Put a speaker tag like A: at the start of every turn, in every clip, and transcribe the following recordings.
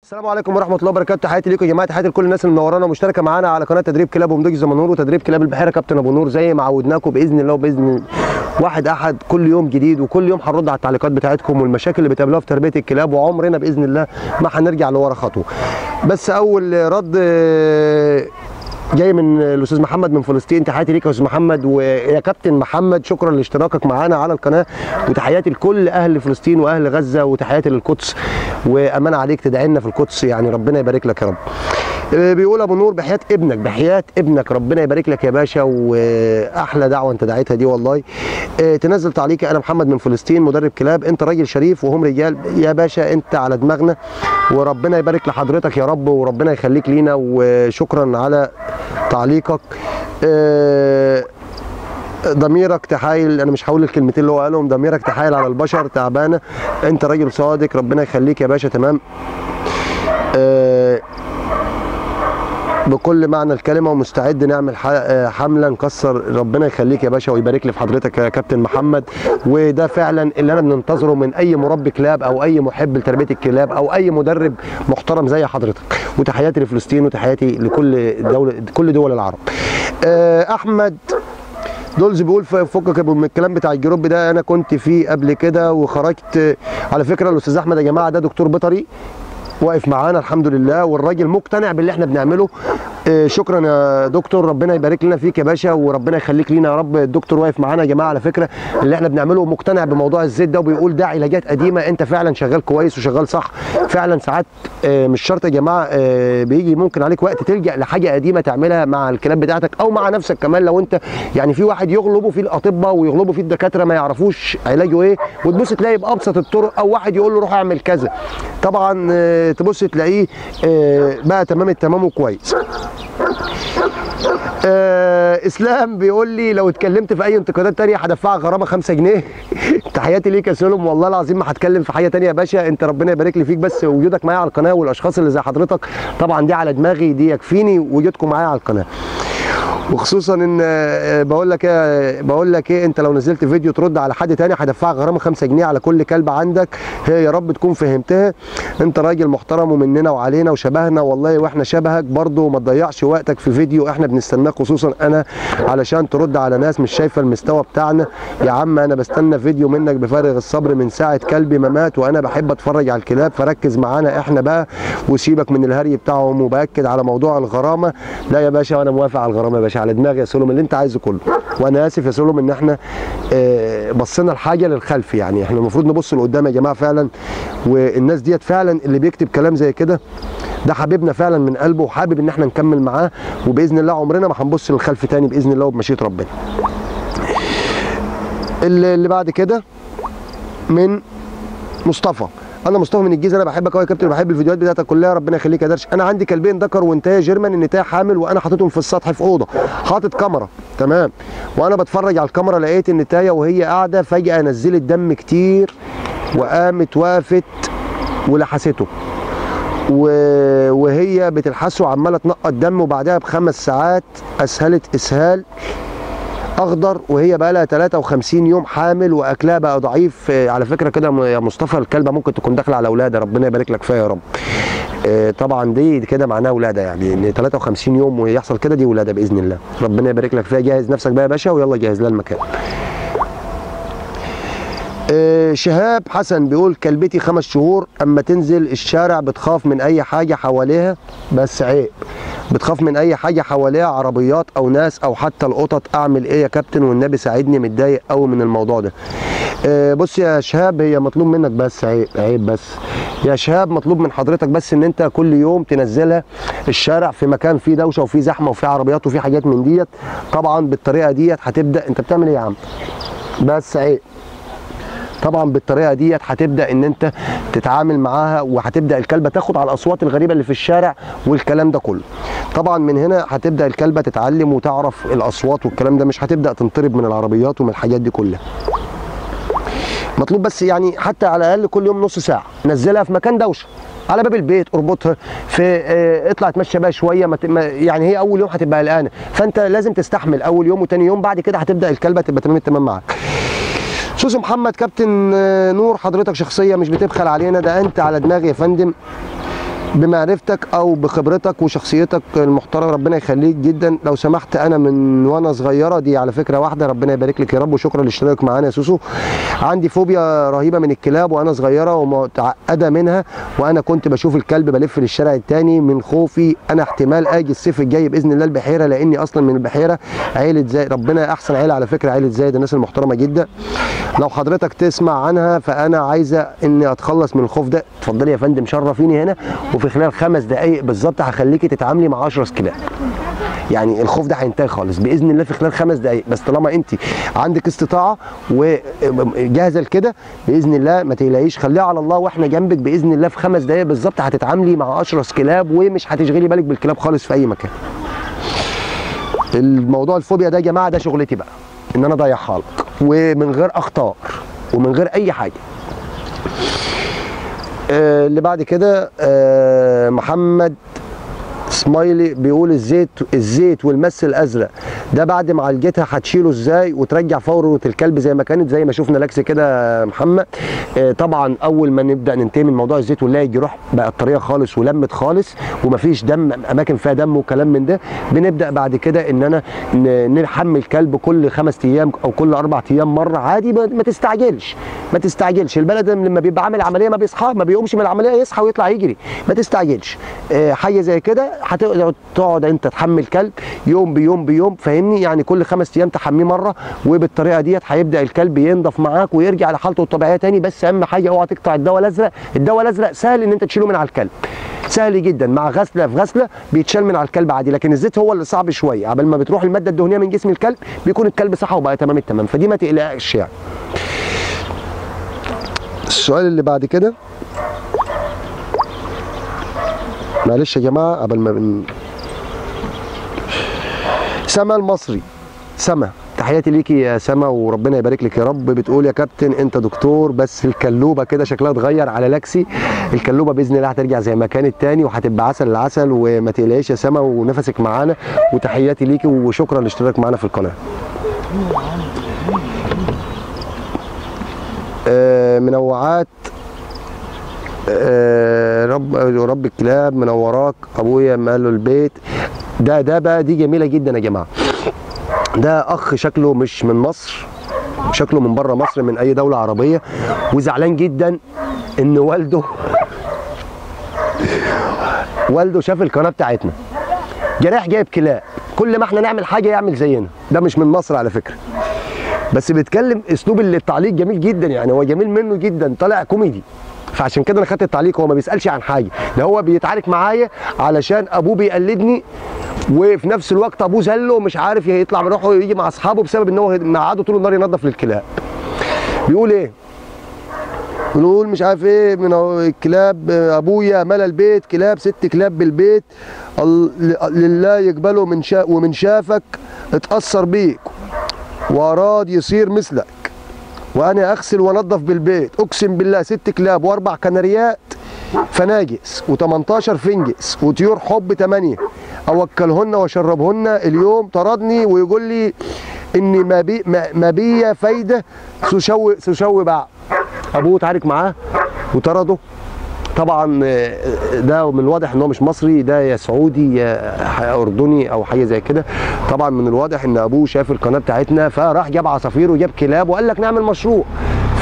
A: السلام عليكم ورحمه الله وبركاته تحياتي ليكم يا جماعه تحياتي لكل الناس اللي منورانا ومشتركه معانا على قناه تدريب كلاب ومدوج زمنور وتدريب كلاب البحيره كابتن ابو نور زي ما عودناكم باذن الله وباذن واحد احد كل يوم جديد وكل يوم هنرد على التعليقات بتاعتكم والمشاكل اللي بتقابلوها في تربيه الكلاب وعمرنا باذن الله ما هنرجع لورا خطوه بس اول رد آه، جاي من الاستاذ محمد من فلسطين تحياتي ليك يا استاذ محمد ويا كابتن محمد شكرا لاشتراكك معانا على القناه وتحياتي لكل اهل فلسطين واهل غزه وتحياتي للقدس وامانه عليك تدعي لنا في القدس يعني ربنا يبارك لك يا رب آه، بيقول ابو نور بحياه ابنك بحياه ابنك ربنا يبارك لك يا باشا واحلى دعوه انت دعيتها دي والله آه، تنزل تعليقي انا محمد من فلسطين مدرب كلاب انت راجل شريف وهم رجال يا باشا انت على دماغنا وربنا يبارك لحضرتك يا رب وربنا يخليك لينا وشكرا على تعليقك آه، ضميرك تحايل انا مش هقول الكلمتين اللي هو قالهم ضميرك تحايل على البشر تعبانه انت راجل صادق ربنا يخليك يا باشا تمام آه، بكل معنى الكلمه ومستعد نعمل ح- آه، حمله نكسر ربنا يخليك يا باشا ويبارك لي في حضرتك يا كابتن محمد وده فعلا اللي انا بننتظره من اي مربي كلاب او اي محب لتربيه الكلاب او اي مدرب محترم زي حضرتك وتحياتي لفلسطين وتحياتي لكل دوله كل دول العرب آه، احمد دولز بيقول ف- فكك من الكلام بتاع الجروب ده انا كنت فيه قبل كده وخرجت على فكره الاستاذ احمد يا جماعه ده دكتور بيطري واقف معانا الحمد لله والراجل مقتنع باللي احنا بنعمله آه، شكرا يا دكتور ربنا يبارك لنا فيك يا باشا وربنا يخليك لينا يا رب الدكتور واقف معانا يا جماعه على فكره اللي احنا بنعمله مقتنع بموضوع الزيت ده وبيقول ده علاجات قديمه انت فعلا شغال كويس وشغال صح فعلا ساعات آه، مش شرط يا جماعه آه، بيجي ممكن عليك وقت تلجا لحاجه قديمه تعملها مع الكلاب بتاعتك او مع نفسك كمان لو انت يعني في واحد يغلبه في الاطباء ويغلبه في الدكاتره ما يعرفوش علاجه ايه وتبص تلاقي بابسط الطرق او واحد يقول له روح اعمل كذا طبعا آه، تبص تلاقيه آه، بقى تمام التمام وكويس آه اسلام بيقول لي لو اتكلمت في اي انتقادات تانية هدفعك غرامه 5 جنيه تحياتي ليك يا سلم والله العظيم ما هتكلم في حاجه تانية يا باشا انت ربنا يبارك لي فيك بس وجودك معايا على القناه والاشخاص اللي زي حضرتك طبعا دي على دماغي دي يكفيني وجودكم معايا على القناه وخصوصا ان آه، بقول لك ايه بقول لك ايه انت لو نزلت فيديو ترد على حد تاني هدفعك غرامه 5 جنيه على كل كلب عندك هي يا رب تكون فهمتها انت راجل محترم ومننا وعلينا وشبهنا والله واحنا شبهك برضه ما تضيعش وقتك في فيديو احنا بنستناك خصوصا انا علشان ترد على ناس مش شايفه المستوى بتاعنا يا عم انا بستنى فيديو منك بفارغ الصبر من ساعه كلبي ما مات وانا بحب اتفرج على الكلاب فركز معانا احنا بقى وسيبك من الهري بتاعهم وباكد على موضوع الغرامه لا يا باشا وانا موافق على الغرامه يا باشا على دماغي يا سلم اللي انت عايزه كله وانا اسف يا سلم ان احنا آه، بصينا الحاجه للخلف يعني احنا المفروض نبص لقدام يا جماعه فعلا والناس ديت فعلا اللي بيكتب كلام زي كده ده حبيبنا فعلا من قلبه وحابب ان احنا نكمل معاه وباذن الله عمرنا ما هنبص للخلف تاني باذن الله وبمشيئه ربنا اللي اللي بعد كده من مصطفى انا مصطفى من الجيزه انا بحبك قوي يا كابتن بحب الفيديوهات بتاعتك كلها ربنا يخليك يا درش انا عندي كلبين ذكر وانتايه جيرمان النتايه حامل وانا حاططهم في السطح في اوضه حاطط كاميرا تمام وانا بتفرج على الكاميرا لقيت النتايه وهي قاعده فجاه نزلت دم كتير وقامت وقفت ولحسته و- وهي بتلحسه وعماله تنقط دم وبعدها بخمس ساعات اسهلت اسهال اخضر وهي بقى لها 53 يوم حامل واكلها بقى ضعيف آه، على فكره كده م- يا مصطفى الكلبه ممكن تكون داخله على اولادها ربنا يبارك لك فيها يا رب آه، طبعا دي كده معناها ولاده يعني ان 53 يوم ويحصل كده دي ولاده باذن الله ربنا يبارك لك فيها جهز نفسك بقى يا باشا ويلا جهز لها المكان آه، شهاب حسن بيقول كلبتي خمس شهور اما تنزل الشارع بتخاف من اي حاجه حواليها بس عيب بتخاف من اي حاجه حواليها عربيات او ناس او حتى القطط اعمل ايه يا كابتن والنبي ساعدني متضايق قوي من الموضوع ده آه، بص يا شهاب هي مطلوب منك بس عيب عيب بس يا شهاب مطلوب من حضرتك بس ان انت كل يوم تنزلها الشارع في مكان فيه دوشه وفيه زحمه وفيه عربيات وفيه حاجات من ديت طبعا بالطريقه ديت هتبدا انت بتعمل ايه يا عم بس عيب طبعا بالطريقه ديت هتبدا ان انت تتعامل معاها وهتبدا الكلبه تاخد على الاصوات الغريبه اللي في الشارع والكلام ده كله طبعا من هنا هتبدا الكلبه تتعلم وتعرف الاصوات والكلام ده مش هتبدا تنطرب من العربيات ومن الحاجات دي كلها مطلوب بس يعني حتى على الاقل كل يوم نص ساعه نزلها في مكان دوشه على باب البيت اربطها في اه اطلع اتمشى بقى شويه ما ت- ما- يعني هي اول يوم هتبقى قلقانه فانت لازم تستحمل اول يوم وتاني يوم بعد كده هتبدا الكلبه تبقى تمام التمام معاك سوسو محمد كابتن آه، نور حضرتك شخصيه مش بتبخل علينا ده انت على دماغي يا فندم بمعرفتك او بخبرتك وشخصيتك المحترمه ربنا يخليك جدا لو سمحت انا من وانا صغيره دي على فكره واحده ربنا يبارك لك يا رب وشكرا لاشتراكك معانا يا سوسو عندي فوبيا رهيبه من الكلاب وانا صغيره ومتعقده منها وانا كنت بشوف الكلب بلف للشارع التاني من خوفي انا احتمال اجي الصيف الجاي باذن الله البحيره لاني اصلا من البحيره عيله زايد ربنا احسن عيله على فكره عيله زايد الناس المحترمه جدا لو حضرتك تسمع عنها فانا عايزه اني اتخلص من الخوف ده اتفضلي يا فندم شرفيني هنا وفي خلال خمس دقائق بالظبط هخليكي تتعاملي مع 10 كلاب يعني الخوف ده هينتهي خالص باذن الله في خلال خمس دقائق بس طالما انت عندك استطاعه وجاهزه لكده باذن الله ما تقلقيش خليها على الله واحنا جنبك باذن الله في خمس دقائق بالظبط هتتعاملي مع 10 كلاب ومش هتشغلي بالك بالكلاب خالص في اي مكان الموضوع الفوبيا ده يا جماعه ده شغلتي بقى ان انا اضيعها لك ومن غير اخطاء ومن غير اي حاجه آه اللي بعد كده آه محمد سمايلي بيقول الزيت الزيت والمس الازرق ده بعد ما عالجتها هتشيله ازاي وترجع فوره الكلب زي ما كانت زي ما شفنا لاكس كده يا محمد آه طبعا اول ما نبدا ننتهي من موضوع الزيت ونلاقي الجروح بقت طريه خالص ولمت خالص ومفيش دم اماكن فيها دم وكلام من ده بنبدا بعد كده ان انا نحمل كلب كل خمس ايام او كل اربع ايام مره عادي ما تستعجلش ما تستعجلش البلد لما بيبقى عامل عمليه ما بيصحى ما بيقومش من العمليه يصحى ويطلع يجري ما تستعجلش آه حاجه زي كده هتقعد تقعد انت تحمل كلب يوم بيوم بيوم فاهمني يعني كل خمس ايام تحميه مره وبالطريقه ديت هيبدا الكلب ينضف معاك ويرجع لحالته الطبيعيه تاني بس اهم حاجه اوعى تقطع الدواء الازرق الدواء الازرق سهل ان انت تشيله من على الكلب سهل جدا مع غسله في غسله بيتشال من على الكلب عادي لكن الزيت هو اللي صعب شويه قبل ما بتروح الماده الدهنيه من جسم الكلب بيكون الكلب صح وبقى تمام التمام فدي ما تقلقش يعني السؤال اللي بعد كده معلش يا جماعه قبل ما بن... سما المصري سما تحياتي ليكي يا سما وربنا يبارك لك يا رب بتقول يا كابتن انت دكتور بس الكلوبه كده شكلها اتغير على لاكسي الكلوبه باذن الله هترجع زي ما كانت تاني وهتبقى عسل العسل وما تقلقيش يا سما ونفسك معانا وتحياتي ليكي وشكرا لاشتراك معانا في القناه آه منوعات آه رب رب الكلاب منوراك ابويا ماله البيت ده ده بقى دي جميله جدا يا جماعه ده اخ شكله مش من مصر شكله من بره مصر من اي دوله عربيه وزعلان جدا ان والده والده شاف القناه بتاعتنا جراح جايب كلاب كل ما احنا نعمل حاجه يعمل زينا ده مش من مصر على فكره بس بيتكلم اسلوب التعليق جميل جدا يعني هو جميل منه جدا طالع كوميدي فعشان كده انا خدت التعليق هو ما بيسالش عن حاجه ده هو بيتعارك معايا علشان ابوه بيقلدني وفي نفس الوقت ابوه زله ومش عارف يطلع من روحه ويجي مع اصحابه بسبب ان هو مقعده طول النهار ينظف للكلاب بيقول ايه بنقول مش عارف ايه من الكلاب ابويا ملا البيت كلاب ست كلاب بالبيت لله يقبله من شا ومن شافك اتاثر بيك واراد يصير مثلك وانا اغسل وانظف بالبيت اقسم بالله ست كلاب واربع كناريات فناجس و18 فنجس وطيور حب 8 اوكلهن واشربهن اليوم طردني ويقول لي ان ما بي ما بي فايده سشوي سشوي باع ابوه اتعارك معاه وطرده طبعا ده من الواضح ان هو مش مصري ده يا سعودي يا اردني او حاجه زي كده طبعا من الواضح ان ابوه شاف القناه بتاعتنا فراح جاب عصافير وجاب كلاب وقال لك نعمل مشروع ف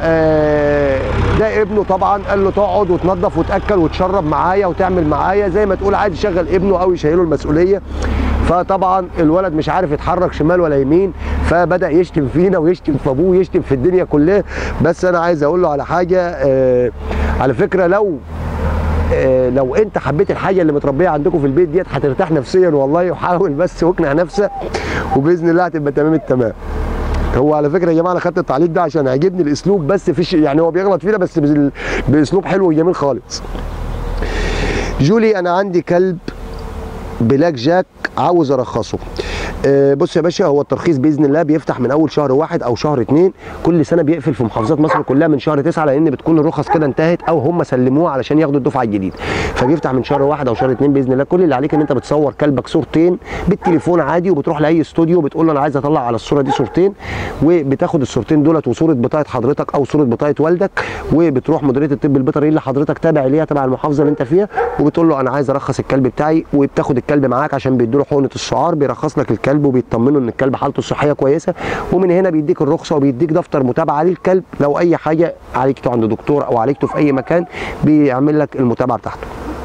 A: ده ابنه طبعا قال له تقعد وتنظف وتاكل وتشرب معايا وتعمل معايا زي ما تقول عادي شغل ابنه او يشيله المسؤوليه فطبعا الولد مش عارف يتحرك شمال ولا يمين فبدا يشتم فينا ويشتم في ابوه ويشتم في الدنيا كلها بس انا عايز اقول له على حاجه آه على فكره لو آه لو انت حبيت الحاجه اللي متربيه عندكم في البيت ديت هترتاح نفسيا والله وحاول بس واقنع نفسك وباذن الله هتبقى تمام التمام هو على فكره يا جماعه انا خدت التعليق ده عشان عجبني الاسلوب بس في يعني هو بيغلط فينا بس باسلوب حلو وجميل خالص جولي انا عندي كلب بلاك جاك عاوز ارخصه آه، بص يا باشا هو الترخيص باذن الله بيفتح من اول شهر واحد او شهر اتنين كل سنه بيقفل في محافظات مصر كلها من شهر تسعه لان بتكون الرخص كده انتهت او هم سلموها علشان ياخدوا الدفعه الجديده فبيفتح من شهر واحد او شهر اتنين باذن الله كل اللي عليك ان انت بتصور كلبك صورتين بالتليفون عادي وبتروح لاي استوديو بتقول له انا عايز اطلع على الصوره دي صورتين وبتاخد الصورتين دولت وصوره بطاقه حضرتك او صوره بطاقه والدك وبتروح مديريه الطب البيطري اللي حضرتك تابع ليها تبع المحافظه اللي انت فيها وبتقول له انا عايز ارخص الكلب بتاعي وبتاخد الكلب معاك عشان بيدوا له حقنه السعار بيرخص لك الكلب وبيطمنوا ان الكلب حالته الصحيه كويسه ومن هنا بيديك الرخصه وبيديك دفتر متابعه للكلب لو اي حاجه عالجته عند دكتور او عالجته في اي مكان بيعمل لك المتابعه بتاعته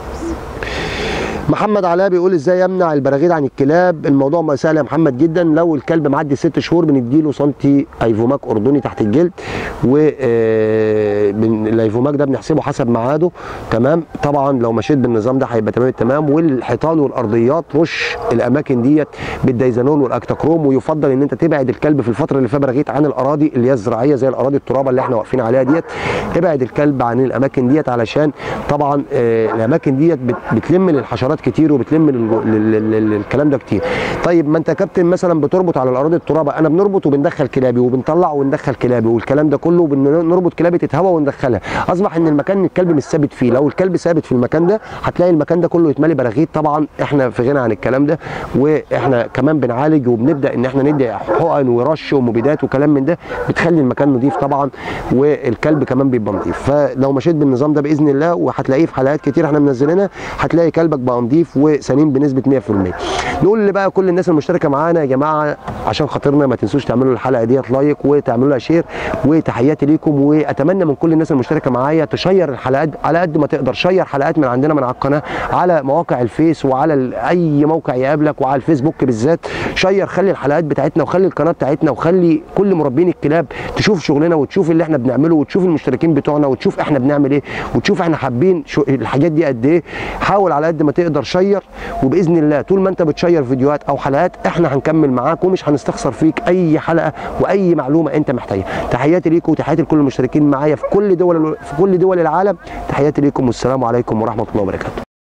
A: محمد علاء بيقول ازاي يمنع البراغيث عن الكلاب الموضوع سهل يا محمد جدا لو الكلب معدي ست شهور بنديله سنتي ايفوماك اردني تحت الجلد و آه، بن- الايفوماك ده بنحسبه حسب ميعاده تمام طبعا لو مشيت بالنظام ده هيبقى تمام التمام والحيطان والارضيات رش الاماكن ديت بالديزانول والاكتاكروم ويفضل ان انت تبعد الكلب في الفتره اللي فيها براغيث عن الاراضي اللي هي الزراعيه زي الاراضي الترابه اللي احنا واقفين عليها ديت ابعد الكلب عن الاماكن ديت علشان طبعا آه، الاماكن ديت بت- بتلم للحشرات كتير وبتلم للجو- لل- لل- لل- للكلام ده كتير طيب ما انت يا كابتن مثلا بتربط على الاراضي الترابه انا بنربط وبندخل كلابي وبنطلع وندخل كلابي والكلام ده كله وبنربط كلابي تتهوى وندخلها اصبح ان المكان الكلب مش ثابت فيه لو الكلب ثابت في المكان ده هتلاقي المكان ده كله يتملي براغيث طبعا احنا في غنى عن الكلام ده واحنا كمان بنعالج وبنبدا ان احنا ندي حقن ورش ومبيدات وكلام من ده بتخلي المكان نظيف طبعا والكلب كمان بيبقى نظيف فلو مشيت بالنظام ده باذن الله وهتلاقيه في حلقات كتير احنا منزلينها هتلاقي كلبك بقى نظيف وسليم بنسبه 100% نقول بقى كل الناس المشتركه معانا يا جماعه عشان خاطرنا ما تنسوش تعملوا الحلقه ديت لايك وتعملوا لها شير وتحياتي ليكم واتمنى من كل الناس المشتركه معايا تشير الحلقات على قد ما تقدر شير حلقات من عندنا من على القناه على مواقع الفيس وعلى ال- اي موقع يقابلك وعلى الفيسبوك بالذات شير خلي الحلقات بتاعتنا وخلي القناه بتاعتنا وخلي كل مربين الكلاب تشوف شغلنا وتشوف اللي احنا بنعمله وتشوف المشتركين بتوعنا وتشوف احنا بنعمل ايه وتشوف احنا حابين شو الحاجات دي قد ايه حاول على قد ما تقدر شير وباذن الله طول ما انت بتشير فيديوهات او حلقات احنا هنكمل معاك ومش هنستخسر فيك اي حلقه واي معلومه انت محتاجها تحياتي ليكم وتحياتي لكل المشتركين معايا في كل دول في كل دول العالم تحياتي ليكم والسلام عليكم ورحمه الله وبركاته